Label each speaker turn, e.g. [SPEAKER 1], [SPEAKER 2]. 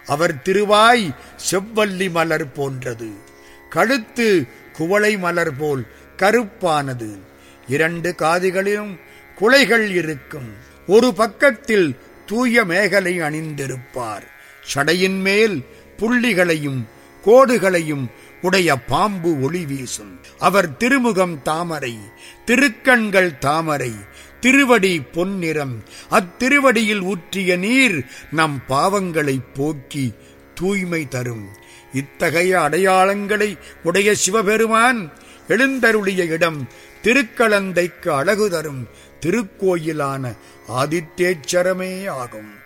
[SPEAKER 1] அவர் திருவாய் செவ்வல்லி மலர் போன்றது கழுத்து குவளை மலர் போல் கருப்பானது இரண்டு காதுகளிலும் குலைகள் இருக்கும் ஒரு பக்கத்தில் தூய மேகலை அணிந்திருப்பார் சடையின் மேல் புள்ளிகளையும் கோடுகளையும் உடைய பாம்பு ஒளி வீசும் அவர் திருமுகம் தாமரை திருக்கண்கள் தாமரை திருவடி பொன்னிறம் அத்திருவடியில் ஊற்றிய நீர் நம் பாவங்களை போக்கி தூய்மை தரும் இத்தகைய அடையாளங்களை உடைய சிவபெருமான் எழுந்தருளிய இடம் திருக்கலந்தைக்கு அழகு தரும் திருக்கோயிலான ஆதித்தேச்சரமே ஆகும்